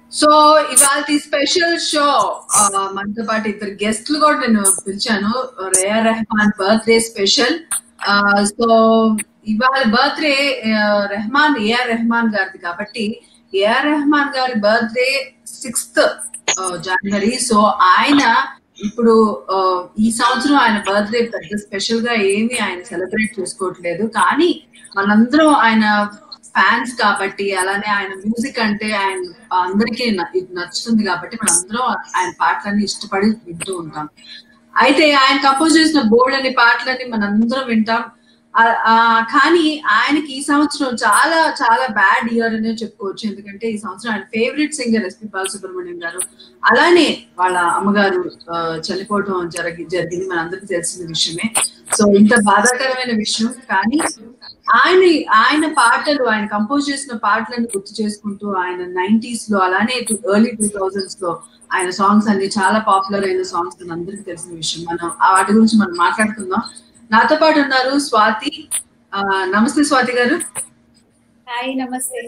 So ఇవాళ special show మనతో పాటు ఇద్దరు గెస్ట్లు కూడా నేను పిలిచాను రేయా రెహమాన్ బర్త్డే స్పెషల్ సో ఇవాళ బర్త్డే రెహమాన్ ఏఆర్ రెహమాన్ గారిది కాబట్టి ఏఆర్ రెహమాన్ గారి బర్త్డే సిక్స్త్ జనవరి సో ఆయన ఇప్పుడు ఈ సంవత్సరం ఆయన బర్త్డే పెద్ద స్పెషల్ గా ఏమి ఆయన సెలబ్రేట్ చేసుకోవట్లేదు కానీ మనందరం ఆయన ఫ్యాన్స్ కాబట్టి అలానే ఆయన మ్యూజిక్ అంటే ఆయన అందరికీ నచ్చుతుంది కాబట్టి మనందరం ఆయన పాటలన్నీ ఇష్టపడి వింటూ ఉంటాం అయితే ఆయన కంపోజ్ చేసిన బోల్డ్ అనే పాటలన్నీ మనందరం వింటాం కానీ ఆయనకి ఈ సంవత్సరం చాలా చాలా బ్యాడ్ ఇయర్ అనే చెప్పుకోవచ్చు ఎందుకంటే ఈ సంవత్సరం ఆయన ఫేవరెట్ సింగర్ ఎస్పి బాలసుబ్రహ్మణ్యం గారు అలానే వాళ్ళ అమ్మగారు చనిపోవడం జరిగి జరిగింది మనందరికీ తెలిసిన విషయమే సో ఇంత బాధాకరమైన విషయం కానీ ఆయన ఆయన పాటలు ఆయన కంపోజ్ చేసిన పాటలను గుర్తు చేసుకుంటూ ఆయన నైన్టీస్ లో అలానే ఎర్లీ టూ థౌజండ్స్ లో ఆయన సాంగ్స్ అన్ని చాలా పాపులర్ అయిన సాంగ్స్ అందరికీ తెలిసిన విషయం మనం వాటి గురించి మనం మాట్లాడుకుందాం నాతో పాటు ఉన్నారు స్వాతి నమస్తే స్వాతి గారు హాయ్ నమస్తే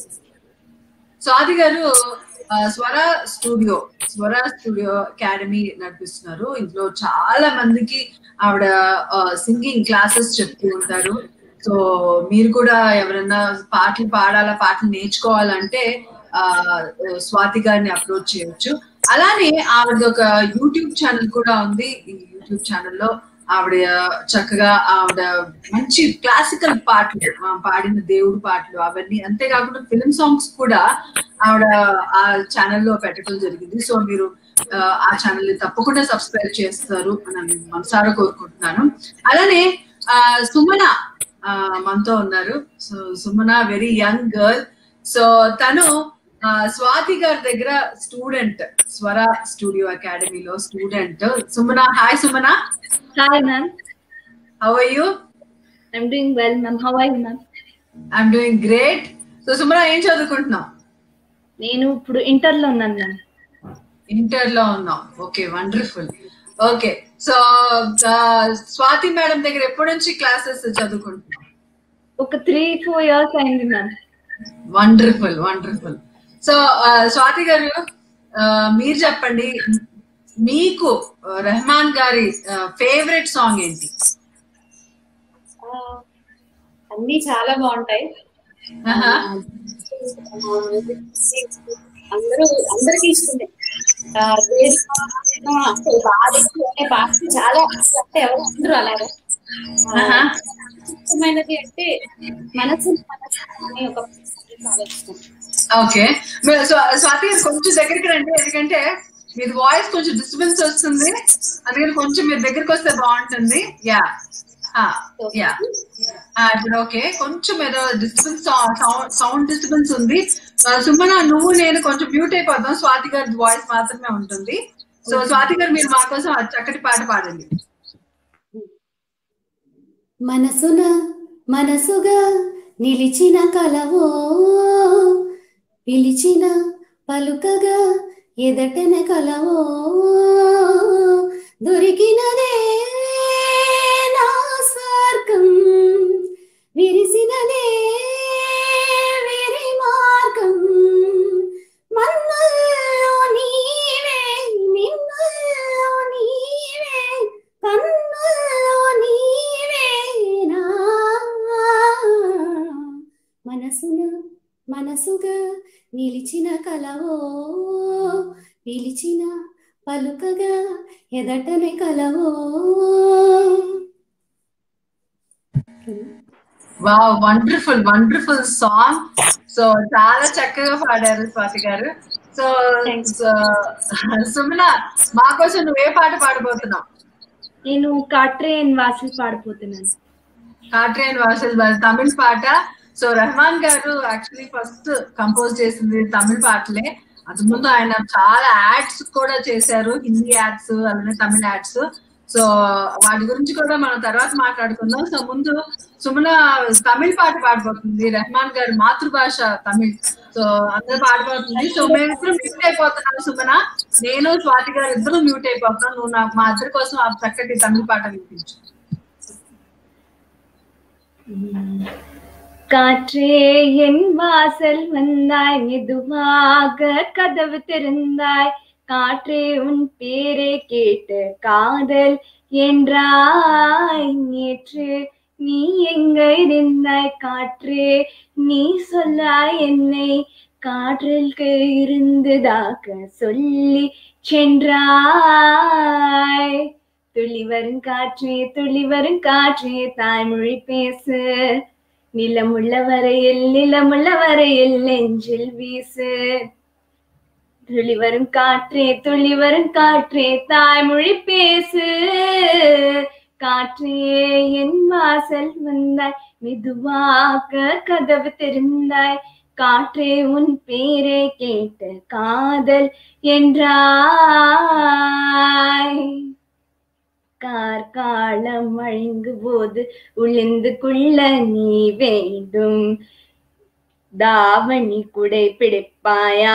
స్వాతి గారు స్వర స్టూడియో స్వర స్టూడియో అకాడమీ నడిపిస్తున్నారు ఇందులో చాలా మందికి ఆవిడ సింగింగ్ క్లాసెస్ చెప్తూ ఉంటారు సో మీరు కూడా ఎవరైనా పాటలు పాడాలా పాటలు నేర్చుకోవాలంటే ఆ స్వాతి గారిని అప్రోచ్ చేయొచ్చు అలానే ఆవిడ ఒక యూట్యూబ్ ఛానల్ కూడా ఉంది ఈ యూట్యూబ్ ఛానల్లో ఆవిడ చక్కగా ఆవిడ మంచి క్లాసికల్ పాటలు పాడిన దేవుడు పాటలు అవన్నీ అంతేకాకుండా ఫిల్మ్ సాంగ్స్ కూడా ఆవిడ ఆ ఛానల్లో పెట్టడం జరిగింది సో మీరు ఆ ఛానల్ తప్పకుండా సబ్స్క్రైబ్ చేస్తారు అని మనసారా కోరుకుంటున్నాను అలానే సుమన మనతో ఉన్నారు so Sumana very young girl so తను స్వాతి గారి దగ్గర స్టూడెంట్ స్వర స్టూడియో అకాడమీలో student Sumana hi Sumana hi ma'am how are you I'm doing well ma'am how are you ma'am I'm doing great so Sumana ఏం చదువుకుంటున్నావు నేను ఇప్పుడు ఇంటర్ లో ఉన్నాను మ్యామ్ ఇంటర్ లో ఉన్నాం okay wonderful okay so Swathi madam దగ్గర ఎప్పటి నుంచి క్లాసెస్ చదువుకుంటున్నాం ఒక త్రీ ఫోర్ ఇయర్స్ అయింది ma'am wonderful wonderful so Swathi garu మీరు చెప్పండి మీకు రెహమాన్ గారి ఫేవరెట్ సాంగ్ ఏంటి అన్ని చాలా బాగుంటాయి అందరూ అందరికి ఇష్టమే పాట చాలా అంటే ఎవరు అందరూ అలాగే ఇష్టమైనది అంటే మనసు మనసు అనే ఒక చాలా ఇష్టం ఓకే స్వాతి గారు కొంచెం దగ్గరికి రండి ఎందుకంటే మీది వాయిస్ కొంచెం డిస్టర్బెన్స్ వస్తుంది అందుకని కొంచెం మీరు దగ్గరికి వస్తే బాగుంటుంది యా యా ఇప్పుడు ఓకే కొంచెం ఏదో డిస్టర్బెన్స్ సౌండ్ డిస్టర్బెన్స్ ఉంది సుమన నువ్వు నేను కొంచెం మ్యూట్ అయిపోతాం స్వాతి గారి వాయిస్ మాత్రమే ఉంటుంది సో స్వాతి గారు మీరు మా కోసం చక్కటి పాట పాడండి మనసున మనసుగా నిలిచిన కలవో పిలిచిన పలుకగా ఎదటన కలవో దొరికినదే నా స్వర్గం విరిసినదే విరి మార్గం మన్నుల్లో నీవే నిన్నుల్లో నీవే కన్నుల్లో నీవే నా మనసున మనసుగా నిలిచిన కలవో పిలిచిన పలుకగా ఎదటనే కలవో wow wonderful wonderful song so చాలా చక్కగా పాడారు స్వాతి గారు సో సుమన మా కోసం నువ్వు ఏ పాట పాడబోతున్నావు నేను కాట్రేన్ వాసిల్ పాడిపోతున్నాను కాట్రేన్ వాసిల్ తమిళ పాట సో రెహమాన్ గారు యాక్చువల్లీ ఫస్ట్ కంపోజ్ చేసింది తమిళ పాటలే అంతకుముందు ఆయన చాలా యాడ్స్ కూడా చేశారు హిందీ యాడ్స్ అలానే తమిళ యాడ్స్ సో వాటి గురించి కూడా మనం తర్వాత మాట్లాడుకుందాం సో ముందు సుమన తమిళ పాట పాడబోతుంది రెహమాన్ గారి మాతృభాష తమిళ్ సో అందరు పాడబోతుంది సో మేమిద్దరం మ్యూట్ అయిపోతున్నాం సుమన నేను స్వాతి గారు ఇద్దరు మ్యూట్ అయిపోతున్నాం నువ్వు నాకు మా ఇద్దరి కోసం ఆ చక్కటి తమిళ పాట వినిపించు காற்றே என் வாசல் வந்தாய் மெதுவாக கதவு திறந்தாய் காற்றே உன் பேரை கேட்டு காதல் என்றாய் நேற்று நீ எங்க இருந்தாய் காற்றே நீ சொல்லாய் என்னை காற்றிற்கு இருந்ததாக சொல்லி சென்றாய் துளி வரும் காற்றே துளி வரும் காற்றே தாய்மொழி பேசு நிலமுள்ள வரையில் நிலமுள்ள வரையில் நெஞ்சில் வீசு துளி வரும் காற்றே துளி வரும் காற்றே தாய்மொழி பேசு காற்றே என் வாசல் வந்தாய் மெதுவாக கதவு திறந்தாய் காற்றே உன் பேரை கேட்டு காதல் என்றாய் கார்காலம் அழிங்கு போது உளிந்து கொள்ள நீ வேண்டும் தாவணி குடை பிடிப்பாயா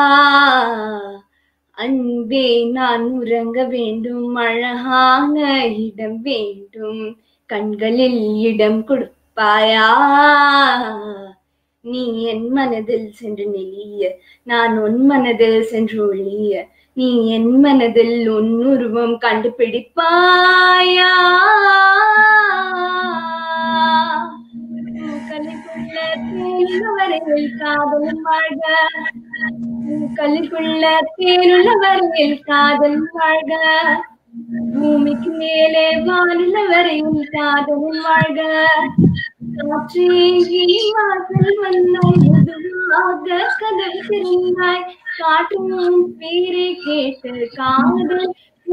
அன்பே நான் உறங்க வேண்டும் அழகான இடம் வேண்டும் கண்களில் இடம் கொடுப்பாயா நீ என் மனதில் சென்று நெளிய நான் உன் மனதில் சென்று ஒளிய நீ என் மனதில் உன் உருவம் கண்டுபிடிப்பாயா கலிக்குள்ள தேனுள்ள வரையில் காதல் வாழ்க கலிக்குள்ள தேனுள்ள வரையில் காதல் வாழ்க பூமிக்கு மேலே வானுள்ள வரையில் காதல் வாழ்க காற்றே வாசல் வந்தாய் மெதுவாக கதவு திறந்தாய் காற்றும் பேரை கேட்டு காதல்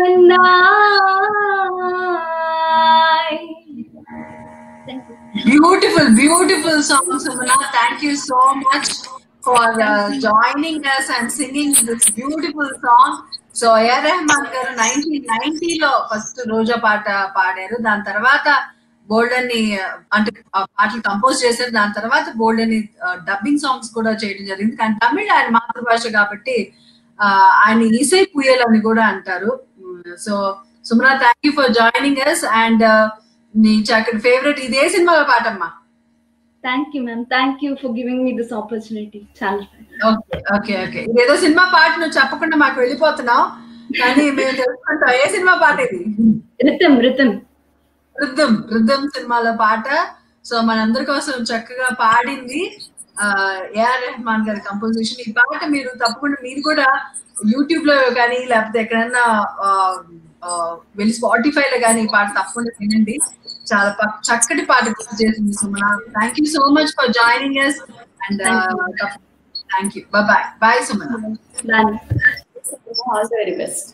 வந்தாய் Thank you. Beautiful, beautiful song, Sumana. Thank you so much for uh, joining us and singing this beautiful song. So A R Rahman garu nineteen నైన్టీలో first రోజా పాట పాడారు దాని తర్వాత బోల్డ్ అని అంటే ఆ పాటలు కంపోజ్ చేశారు దాని తర్వాత బోల్డ్ అని డబ్బింగ్ సాంగ్స్ కూడా చేయడం జరిగింది కానీ తమిళ్ ఆయన మాతృభాష కాబట్టి ఆ, ఆయన ఈసై పుయల్ అని కూడా అంటారు so Sumana thank you for joining us and నీ చక్కటి ఫేవరెట్ ఇదే సినిమా పాటమ్మా Thank you, ma'am. Thank you for giving me this opportunity. Channel. Okay okay okay ఇదేదో సినిమా పాట నువ్వు చెప్పకుండా మాకు వెళ్ళిపోతున్నావు కానీ మేము తెలుసుకుంటాం ఏ సినిమా పాట ఇది Rhythm, rhythm. రుద్దం రుద్దం సినిమాలో పాట సో మనందరి కోసం చక్కగా పాడింది ఆ, ఏఆర్ రెహమాన్ గారి కంపోజిషన్ ఈ పాట మీరు తప్పకుండా మీరు కూడా యూట్యూబ్ లో కానీ లేకపోతే ఎక్కడన్నా ఆ, ఆ, వెళ్ళి స్పాటిఫై లో కానీ ఈ పాట తప్పకుండా వినండి చాలా ప- చక్కటి పాట గుర్తు చేసింది Sumana thank you so much for joining us and thank you bye bye Sumana Done. All the very best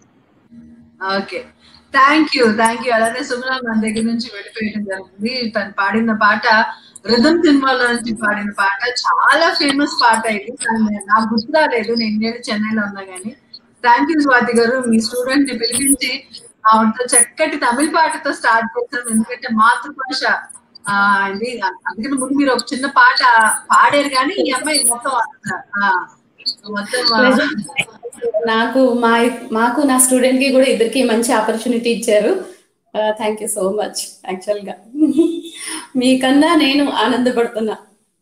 okay thank you thank you అలానే సుమన మన దగ్గర నుంచి వెళ్ళిపోయడం జరిగింది తను పాడిన పాట రిధమ్ సినిమాలో నుంచి పాడిన పాట చాలా ఫేమస్ పాట ఇది కానీ నాకు గుర్తు రాలేదు నేను నేను చెన్నైలో ఉన్నా కానీ థ్యాంక్ యూ స్వాతి గారు మీ స్టూడెంట్ ని పిలిపించి ఆవిడతో చక్కటి తమిళ పాటతో స్టార్ట్ చేశాం ఎందుకంటే మాతృభాష ఆ, ఇది అందుకని ముందు మీరు ఒక చిన్న పాట పాడారు కానీ ఈ అమ్మాయి మొత్తం ఆ, మొత్తం ఆ, నాకు మా మాకు నా స్టూడెంట్ కి కూడా ఇద్దరికి మంచి ఆపర్చునిటీ ఇచ్చారు thank you so much actual గా మీకన్నా నేను ఆనందపడుతున్నా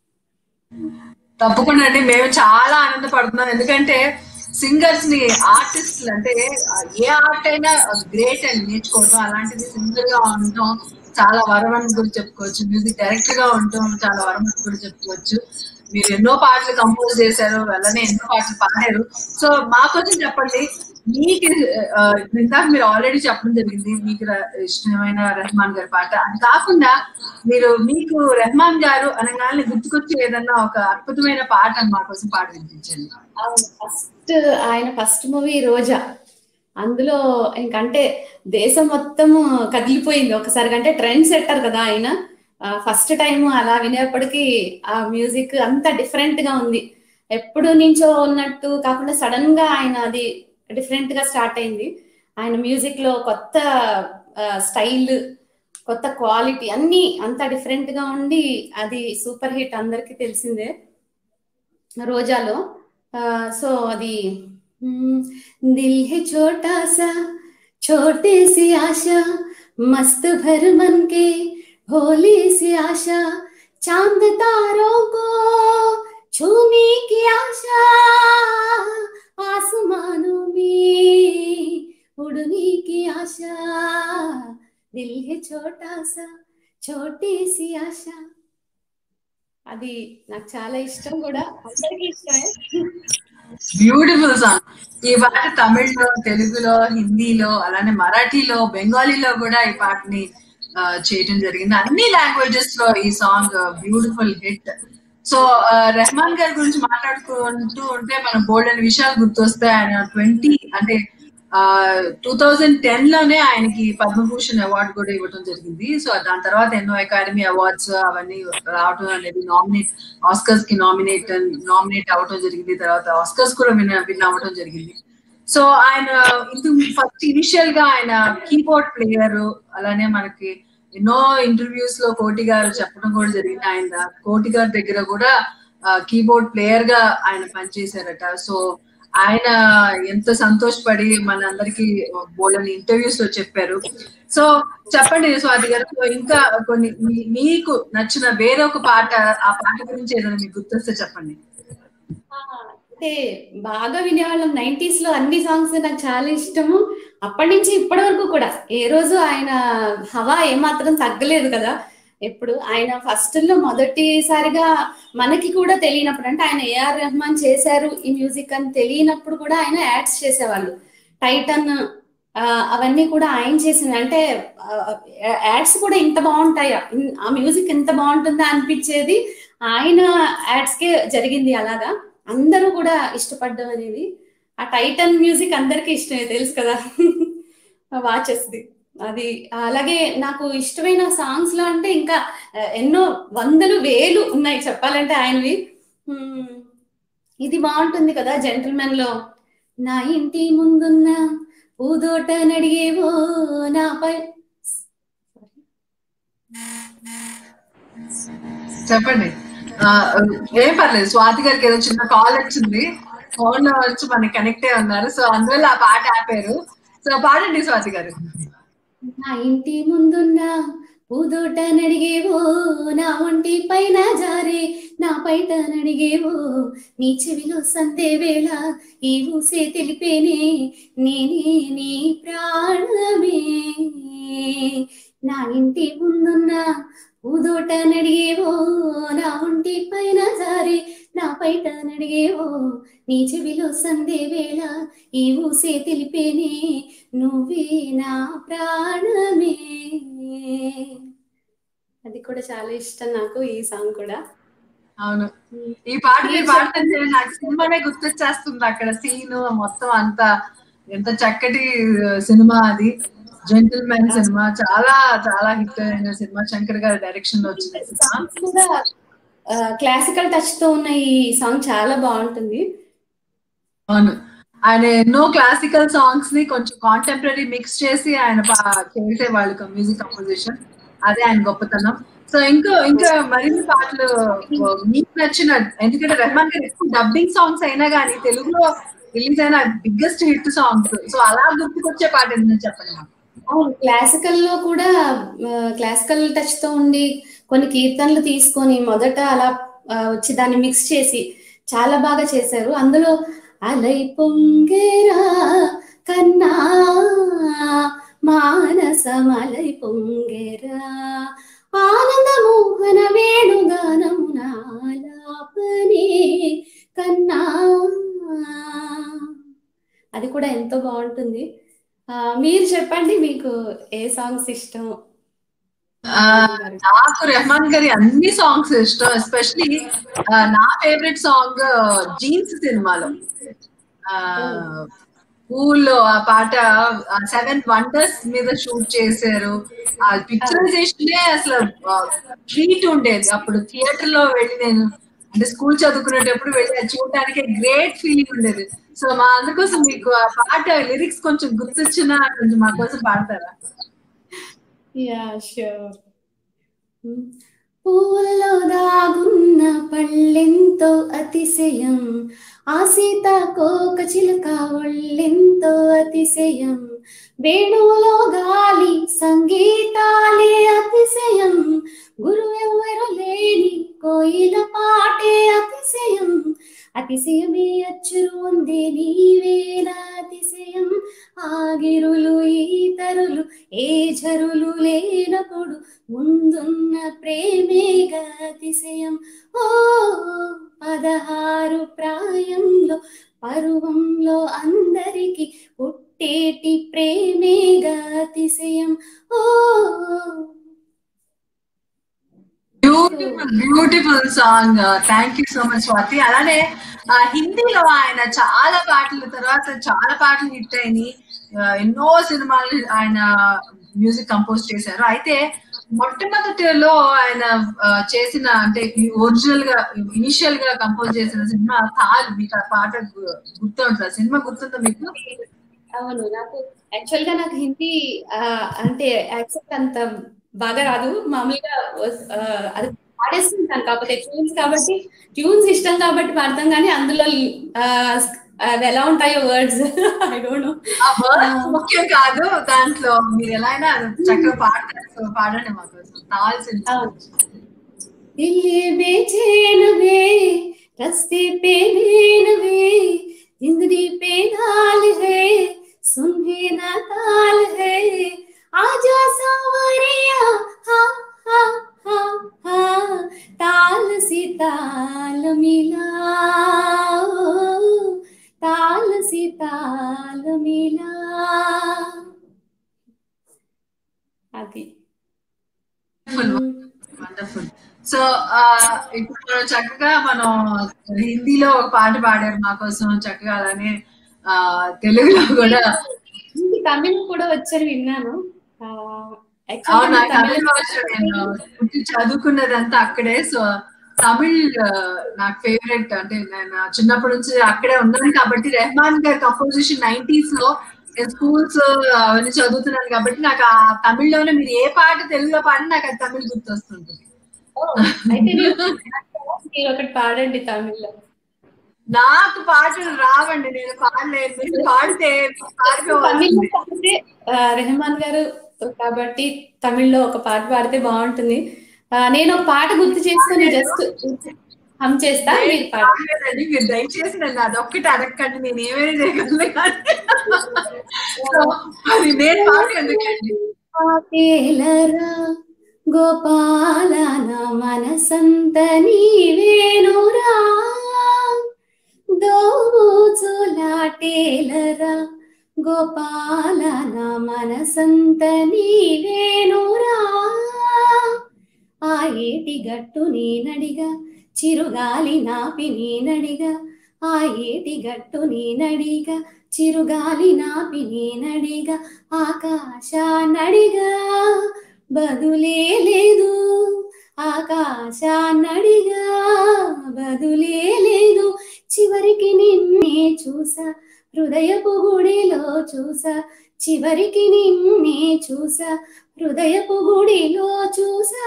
తప్పకుండా అండి మేము చాలా ఆనందపడుతున్నాం ఎందుకంటే సింగర్స్ ని ఆర్టిస్టులు అంటే ఆ, ఏ ఆర్ట్ అయినా గ్రేట్ అని నేర్చుకోవటం అలాంటిది సింగర్ గా ఉండటం చాలా వరం అని కూడా చెప్పుకోవచ్చు మ్యూజిక్ డైరెక్టర్ గా ఉండటం చాలా వరం అని కూడా చెప్పుకోవచ్చు మీరు ఎన్నో పాటలు కంపోజ్ చేశారు అలానే ఎన్నో పాటలు పాడారు సో మాకొచ్చి చెప్పండి మీకు ఆ, ఇప్పుడు ఇందాక మీరు ఆల్రెడీ చెప్పడం జరిగింది మీకు ర- ఇష్టమైన రెహమాన్ గారి పాట అది కాకుండా మీరు మీకు రెహమాన్ గారు అనగానే గుర్తుకొచ్చి ఏదన్నా ఒక అద్భుతమైన పాట మా కోసం పాట వినిపించండి ఫస్ట్ ఆయన ఫస్ట్ మూవీ రోజా అందులో ఇంకంటే దేశం మొత్తం కదిలిపోయింది ఒకసారి అంటే ట్రెండ్ సెట్టర్ కదా ఆయన ఫస్ట్ టైం అలా వినేప్పటికీ ఆ మ్యూజిక్ అంత డిఫరెంట్ గా ఉంది ఎప్పుడు నుంచో ఉన్నట్టు కాకుండా సడన్ గా ఆయన అది డిఫరెంట్ గా స్టార్ట్ అయింది ఆయన మ్యూజిక్ లో కొత్త స్టైల్ కొత్త క్వాలిటీ అన్ని అంత డిఫరెంట్ గా ఉండి అది సూపర్ హిట్ అందరికీ తెలిసిందే రోజాలో సో అది మ్మ్, దిల్ హే छोटा सा छोटे सी आशा मस्त भर मन के भोली सी आशा चांद तारों को छूने की आशा आसमानों में उड़ने की आशा दिल है छोटा सा छोटी सी ఆశ అది నాకు చాలా ఇష్టం కూడా అందరికీ ఇష్టమే బ్యూటిఫుల్ సాంగ్ ఈ పాట తమిళ్లో తెలుగులో హిందీలో అలానే మరాఠీలో బెంగాలీలో కూడా ఈ పాటని ఆ, చేయటం జరిగింది అన్ని లాంగ్వేజెస్ లో ఈ song beautiful hit so Rahman గారి గురించి మాట్లాడుకుంటూ ఉంటే మనం బోల్డ్ అనే విషయాలు గుర్తొస్తాయి ఆయన ట్వంటీ అంటే టూ థౌజండ్ టెన్ లోనే ఆయనకి పద్మభూషణ్ అవార్డు కూడా ఇవ్వడం జరిగింది సో దాని తర్వాత ఎన్నో అకాడమీ అవార్డ్స్ అవన్నీ రావడం అనేది నామినేట్ ఆస్కర్స్ కి నామినేట్ నామినేట్ అవ్వడం జరిగింది తర్వాత ఆస్కర్స్ కూడా విన్ విన్ అవ్వడం జరిగింది సో ఆయన ఇది ఫస్ట్ ఇనిషియల్ గా ఆయన కీబోర్డ్ ప్లేయర్ అలానే మనకి ఎన్నో ఇంటర్వ్యూస్ లో కోటి గారు చెప్పడం కూడా జరిగింది ఆయన కోటి గారి దగ్గర కూడా కీబోర్డ్ ప్లేయర్ గా ఆయన పనిచేశారట సో ఆయన ఎంత సంతోషపడి మన అందరికి బోలని ఇంటర్వ్యూస్ లో చెప్పారు సో చెప్పండి స్వాతి గారు సో ఇంకా కొన్ని మీ- మీకు నచ్చిన వేరొక పాట ఆ పాట గురించి ఏదైనా మీకు గుర్తొస్తే చెప్పండి అంటే బాగా వినేవాళ్ళం నైన్టీస్ లో అన్ని సాంగ్స్ నాకు చాలా ఇష్టము అప్పటి నుంచి ఇప్పటి వరకు కూడా ఏ రోజు ఆయన హవా ఏమాత్రం తగ్గలేదు కదా ఎప్పుడు ఆయన ఫస్ట్ లో మొదటిసారిగా మనకి కూడా తెలియనప్పుడు అంటే ఆయన ఏఆర్ రెహమాన్ చేశారు ఈ మ్యూజిక్ అని తెలియనప్పుడు కూడా ఆయన యాడ్స్ చేసేవాళ్ళు టైటన్ ఆ, అవన్నీ కూడా ఆయన చేసింది అంటే యాడ్స్ కూడా ఇంత బాగుంటాయా ఇన్- ఆ మ్యూజిక్ ఎంత బాగుంటుందా అనిపించేది ఆయన యాడ్స్ కే జరిగింది అలాగా అందరూ కూడా ఇష్టపడ్డం అనేది ఆ టైటన్ మ్యూజిక్ అందరికీ ఇష్టమే తెలుసు కదా వాచెస్ది అది అలాగే నాకు ఇష్టమైన సాంగ్స్ లో అంటే ఇంకా ఆ, ఎన్నో వందలు వేలు ఉన్నాయి చెప్పాలంటే ఆయనవి హ్మ్, ఇది బాగుంటుంది కదా జెంటల్మెన్ లో నా ఇంటి ముందున్న పూదోట నడిగేవో నాపై చెప్పండి ఆ, ఏం పర్లేదు స్వాతి గారికి ఏదో చిన్న కాల్ వచ్చింది ఫోన్ లో వచ్చి మనకి కనెక్ట్ అయి ఉన్నారు సో అందువల్ల ఆ పాట ఆపారు సో పాడండి స్వాతి గారు నా ఇంటి ముందున్న పూదోట నడిగేవో నా ఒంటి పైన జారే నా పైట నడిగేవో నీ చెవిలో సందే వేళ ఈ ఊసే తెలిపేనే నేనే నీ ప్రాణమే నా ఇంటి ముందున్న పూదోట నడిగేవో నా ఒంటి పైన జారే నా పైట నడిగేవో నీ చెవిలో సందే వేళ ఈ ఊసే తెలిపేనే నువ్వే నా ప్రాణమే అది కూడా చాలా ఇష్టం నాకు ఈ సాంగ్ కూడా అవును ఈ పాట మీరు పాడుతుంటే నాకు సినిమానే గుర్తొచ్చేస్తుంది అక్కడ సీన్ మొత్తం అంతా ఎంత చక్కటి సినిమా అది జెంటిల్మెన్ సినిమా చాలా చాలా హిట్ అయిన సినిమా శంకర్ గారి డైరెక్షన్ లో వచ్చిన సినిమా సాంగ్స్ కూడా క్లాసికల్ టచ్ తో ఉన్న ఈ సాంగ్ చాలా బాగుంటుంది అవును ఆయన ఎన్నో క్లాసికల్ సాంగ్స్ ని కొంచెం కాంటెంపరీ మిక్స్ చేసి ఆయన పా- చేసేవాళ్ళు మ్యూజిక్ కంపోజిషన్ అదే ఆయన గొప్పతనం సో ఇంకా ఇంకా మరిన్ని పాటలు మీకు నచ్చిన ఎందుకంటే రెహమాన్ గారు ఎక్కువ డబ్బింగ్ సాంగ్స్ అయినా కానీ తెలుగులో రిలీజ్ అయిన బిగ్గెస్ట్ హిట్ సాంగ్స్ సో అలా గుర్తుకొచ్చే పాట ఏంటని చెప్పండి మాకు అవును క్లాసికల్ లో కూడా క్లాసికల్ టచ్ తో ఉండి కొన్ని కీర్తనలు తీసుకొని మొదట అలా ఆ, వచ్చి దాన్ని మిక్స్ చేసి చాలా బాగా చేశారు అందులో అలై పొంగేరా కన్నా మానసమలై పొంగేరా ఆనంద మోహన వేణుగానమునాలాపనే కన్నా అది కూడా ఎంతో బాగుంటుంది ఆ, మీరు చెప్పండి మీకు ఏ సాంగ్స్ ఇష్టం ఆ, నాకు రెహమాన్ గారి అన్ని సాంగ్స్ ఇష్టం ఎస్పెషలీ నా ఫేవరెట్ సాంగ్ జీన్స్ సినిమాలో ఊళ్ళో ఆ పాట సెవెన్ వండర్స్ మీద షూట్ చేశారు ఆ పిక్చరైజేషన్ అసలు ట్రీట్ ఉండేది అప్పుడు థియేటర్ లో వెళ్ళి నేను అంటే స్కూల్ చదువుకునేటప్పుడు వెళ్ళి అది చూడటానికి గ్రేట్ ఫీలింగ్ ఉండేది సో మా అందుకోసం మీకు ఆ పాట లిరిక్స్ కొంచెం గుర్తొచ్చినా కొంచెం మా కోసం పాడతారా యా షూర్ పూల్లో దాగున్న పళ్ళెంతో అతిశయం ఆ సీతాకోక చిలుక ఒళ్ళెంతో అతిశయం వేణువులో గాలి సంగీతాలే అతిశయం గురువెవ్వరు లేని కోయిల పాటే అతిశయం అతిశయమే అచ్చురు ఉంది నీవేనా అతిశయం ఆగిరులు ఈతరులు ఏ జరులు లేనప్పుడు ముందున్న ప్రేమేగా అతిశయం ఓ పదహారు ప్రాయంలో పరువంలో అందరికి పుట్టేటి ప్రేమేగా అతిశయం ఓ beautiful beautiful song thank you so much Swathi అలానే ఆ, హిందీలో ఆయన చాలా పాటల తర్వాత చాలా పాటలు హిట్ అయినాయి ఆ, ఎన్నో సినిమాలు ఆయన మ్యూజిక్ కంపోజ్ చేశారు అయితే మొట్టమొదటిలో ఆయన ఆ, చేసిన అంటే ఒరిజినల్ గా ఇనిషియల్ గా కంపోజ్ చేసిన సినిమా తాల్ మీకు ఆ పాట గు- గుర్తుంటుంది సినిమా గుర్తుందా మీకు అవును నాకు యాక్చువల్ గా నాకు హిందీ ఆ, అంటే యాక్సెప్ట్ అంత బాగా రాదు మామూలుగా ఆ, అది పాడేస్తుంటాను కాకపోతే ట్యూన్స్ కాబట్టి ట్యూన్స్ ఇష్టం కాబట్టి పాడతాం కానీ అందులో ఆ, అవి ఎలా ఉంటాయో వర్డ్స్ ఐ డోంట్ నో ఆ వర్డ్స్ ముఖ్యం కాదు దాంట్లో మీరు ఎలా అయినా చక్కగా పాడతారు సో పాడండి మాకు తాల్ సినిమా दिल बेचैन वे रस्ते पे नैन वे जिंदगी पे नाल है सुने ना ताल है आजा सावरिया हा हा हा हा ताल से ताल मिला ताल से ताल मिला అది వండర్ఫుల్ సో ఇప్పుడు చక్కగా మనం హిందీలో ఒక పాట పాడారు మా కోసం చక్కగా అలానే ఆ, తెలుగులో కూడా హిందీ తమిళ్ కూడా వచ్చని విన్నాను ఆ, actually అవునా నేను తమిళ భాష నేను పుట్టి చదువుకున్నదంతా అక్కడే సో తమిళ్ ఆ, నాకు ఫేవరెట్ అంటే నేను చిన్నప్పటి నుంచి అక్కడే ఉన్నాను కాబట్టి రెహమాన్ గారి కంపోజిషన్ నైన్టీస్ లో నేను స్కూల్స్ అవన్నీ చదువుతున్నాను కాబట్టి నాకు ఆ తమిళ్లోనే మీరు ఏ పాట తెలుగులో పాడి నాకు అది తమిళ్ గుర్తొస్తుంటుంది ఓ, అయితే మీరు మీరు ఒకటి పాడండి తమిళ్లో నాకు పాటలు రావండి నేను పాడలేను మీరు పాడితే తమిళ్లో పాడిపోవాలి పాడితే ఆ, రెహమాన్ గారు కాబట్టి తమిళ్లో ఒక పాట పాడితే బాగుంటుంది ఆ, నేను ఒక పాట గుర్తు చేసుకొని జస్ట్ హమ్ చేస్తా మీరు పాడండి పాడలేదండి మీరు దయచేసి నన్ను అదొక్కటి అడగండి నేను ఏమైనా చేయగలను కానీ సో, అది నేను పాడు ఎందుకండి పాటేలరా గోపాల నా మనసంత నీవేనురా దోచులాటేలరా గోపాల నా మనసంత నీవేనురా ఆ ఏటి గట్టు నేనడిగా చిరుగాలి నాపి నేనడిగా ఆ ఏటి గట్టు నేనడిగా చిరుగాలి నాపి నేనడిగా ఆకాశాన్నడిగా బదులే లేదు ఆకాశాన్నడిగా బదులే లేదు చివరికి నిన్నే చూసా హృదయపు గుడిలో చూసా చివరికి నిన్నే చూసా హృదయపు గుడిలో చూసా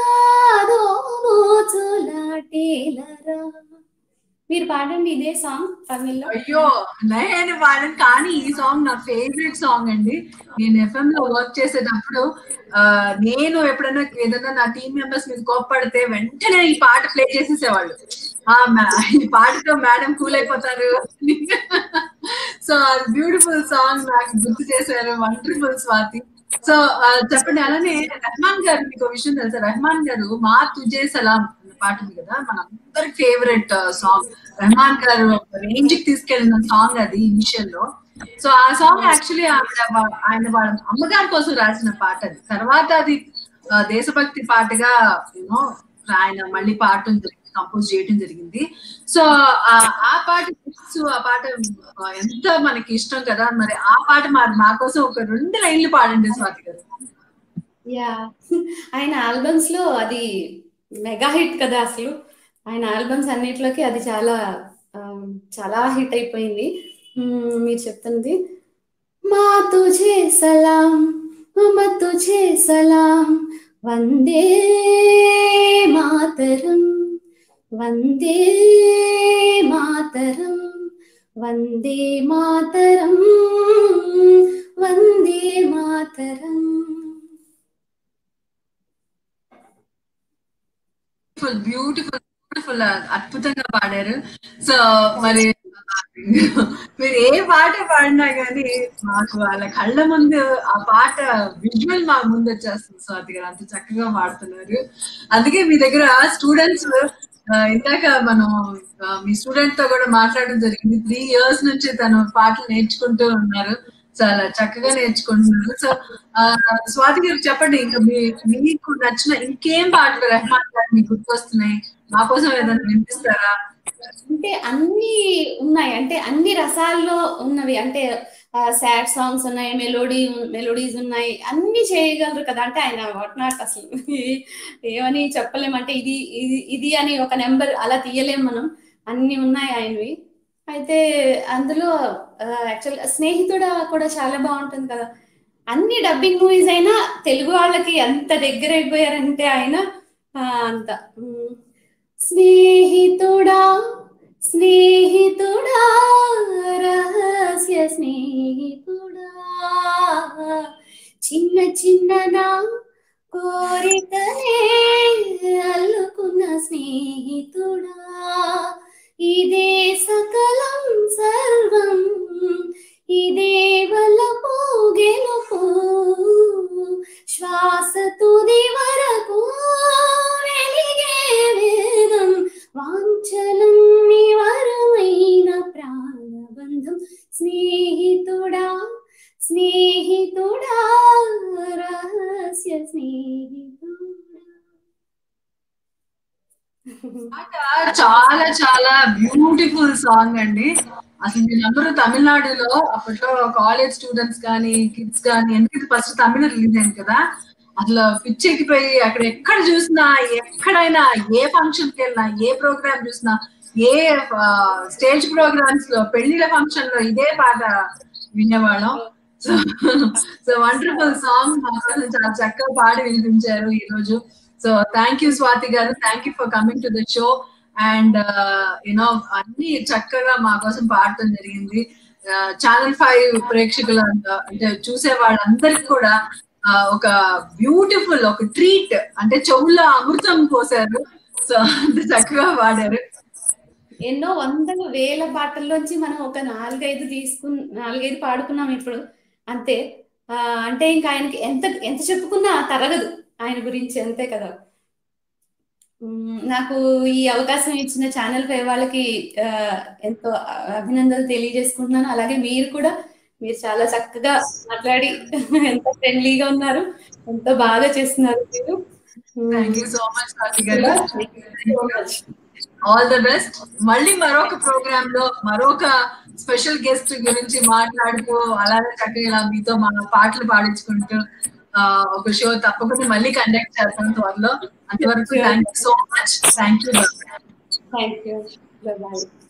దోమోచులాటేలరా మీరు పాడండి ఇదే సాంగ్ తమిళ్లో అయ్యో నేను పాడను కానీ ఈ సాంగ్ నా ఫేవరెట్ సాంగ్ అండి నేను ఎఫ్ఎం లో వర్క్ చేసేటప్పుడు ఆ, నేను ఎప్పుడైనా ఏదైనా నా టీం మెంబర్స్ మీద కోప్పడితే వెంటనే ఈ పాట ప్లే చేసేసేవాళ్ళు ఆ మా- ఈ పాటతో మేడం కూల్ అయిపోతారు సో బ్యూటిఫుల్ సాంగ్ నాకు గుర్తు చేశారు వండర్ఫుల్ స్వాతి సో చెప్పండి అలానే రెహమాన్ గారు మీకు ఒక విషయం తెలుసా రెహమాన్ గారు మా తుజే సలాం అనే పాట ఉంది కదా మన అందరి ఫేవరెట్ సాంగ్ రెహమాన్ గారు రేంజ్ కి తీసుకెళ్లిన సాంగ్ అది ఇనిషియల్ లో సో ఆ సాంగ్ యాక్చువల్లీ ఆయన వాళ్ళ అమ్మగారి కోసం రాసిన పాట అది తర్వాత అది ఆ, దేశభక్తి పాటగా యూనో ఆయన మళ్ళీ పాట కంపోజ్ చేయడం జరిగింది సో ఆ ఆ పాట తెలుసు, ఆ పాట ఆ, ఎంత మనకి ఇష్టం కదా మరి ఆ పాట మరి మా కోసం ఒక రెండు లైన్లు పాడండి స్వాతి గారు యా ఆయన ఆల్బమ్స్ లో అది మెగా హిట్ కదా అసలు ఆయన ఆల్బమ్స్ అన్నిట్లోకి అది చాలా ఆ, చాలా హిట్ అయిపోయింది మ్మ్, మీరు చెప్తున్నది మా తుझे సలాం మా తుझे సలాం వందే మాతరం వందే మాతరం వందే మాతరం వందే మాతరం బ్యూటిఫుల్ బ్యూటిఫుల్ బ్యూటిఫుల్ అద్భుతంగా పాడారు సో మరి మీరు ఏ పాట పాడినా కానీ మాకు వాళ్ళ కళ్ళ ముందు ఆ పాట విజువల్ మా ముందు వచ్చేస్తుంది స్వాతి గారు అంత చక్కగా పాడుతున్నారు అందుకే మీ దగ్గర స్టూడెంట్స్ ఇందాక మనం ఆ, మీ స్టూడెంట్ తో కూడా మాట్లాడడం జరిగింది త్రీ ఇయర్స్ నుంచి తను పాటలు నేర్చుకుంటూ ఉన్నారు చాలా చక్కగా నేర్చుకుంటున్నారు సో ఆ, స్వాతి గారు చెప్పండి ఇంకా మీ- మీకు నచ్చిన ఇంకేం పాటలు రెహమాన్ గారు మీకు గుర్తొస్తున్నాయి మా కోసం ఏదైనా వినిపిస్తారా అంటే అన్ని ఉన్నాయి అంటే అన్ని రసాల్లో ఉన్నవి అంటే సాడ్ సాంగ్స్ ఉన్నాయి మెలోడీ మెలోడీస్ ఉన్నాయి అన్ని చేయగలరు కదా అంటే ఆయన వాట్ నాట్ అసలు ఏమని చెప్పలేమంటే ఇది ఇది ఇది అని ఒక నెంబర్ అలా తీయలేం మనం అన్ని ఉన్నాయి ఆయనవి అయితే అందులో యాక్చువల్ స్నేహితుడ కూడా చాలా బాగుంటుంది కదా అన్ని డబ్బింగ్ మూవీస్ అయినా తెలుగు వాళ్ళకి ఎంత దగ్గర అయిపోయారంటే ఆయన ఆ, అంత ఉమ్, స్నేహితుడా స్నేహితుడా రహస్య స్నేహితుడా చిన్న చిన్న నా కోరికనే అల్లుకున్న స్నేహితుడా ఇదే సకలం సర్వం ఇదే వలపు గెలుపు శ్వాస తుది వరకు వెలిగే వేదం వాంఛలన్ని వరమైన ప్రాణబంధం స్నేహితుడా స్నేహితుడా రహస్య స్నేహితుడా పాట చాలా చాలా బ్యూటిఫుల్ సాంగ్ అండి అసలు మీరందరూ తమిళనాడులో అప్పట్లో కాలేజ్ స్టూడెంట్స్ కానీ కిడ్స్ కానీ ఎందుకంటే ఫస్ట్ తమిళ రిలీజ్ అయింది కదా అసలు పిచ్చెక్కిపోయి అక్కడ ఎక్కడ చూసినా ఎక్కడైనా ఏ ఫంక్షన్ కి వెళ్ళినా ఏ ప్రోగ్రామ్ చూసినా ఏ స్టేజ్ ప్రోగ్రామ్స్ లో పెళ్లిళ్ళ ఫంక్షన్ లో ఇదే పాట వినేవాళ్ళం సో సో వండర్ఫుల్ సాంగ్ మా కోసం చాలా చక్కగా పాడి వినిపించారు ఈ రోజు సో థ్యాంక్ యూ స్వాతి గారు thank you for coming to the show and you know అన్ని చక్కగా మా కోసం పాడటం జరిగింది ఛానల్ ఫైవ్ ప్రేక్షకుల అంటే చూసే వాళ్ళందరికి కూడా ఆ, ఒక బ్యూటిఫుల్ ఒక ట్రీట్ అంటే చెవుల్లో అమృతం పోసారు సో అంత చక్కగా పాడారు ఎన్నో వందల వేల పాటల్లోంచి మనం ఒక నాలుగైదు తీసుకు నాలుగైదు పాడుకున్నాం ఇప్పుడు అంతే ఆ, అంటే ఇంకా ఆయనకి ఎంత ఎంత చెప్పుకున్నా తరగదు ఆయన గురించి అంతే కదా ఉమ్, నాకు ఈ అవకాశం ఇచ్చిన ఛానల్ పై వాళ్ళకి ఆ, ఎంతో అభినందనలు తెలియజేసుకుంటున్నాను అలాగే మీరు కూడా మీరు చాలా చక్కగా మాట్లాడి ఎంతో ఫ్రెండ్లీగా ఉన్నారు ఎంతో బాగా చేస్తున్నారు మీరు thank you so much Swathi గారు ఆల్ ద బెస్ట్ మళ్ళీ మరొక ప్రోగ్రామ్ లో మరొక స్పెషల్ గెస్ట్ గురించి మాట్లాడుతూ అలానే చక్కగా ఇలా మీతో మా పాటలు పాడించుకుంటూ ఆ, ఒక షో తప్పకుండా మళ్ళీ కండక్ట్ చేస్తాం త్వరలో అంతవరకు thank you so much thank you thank you bye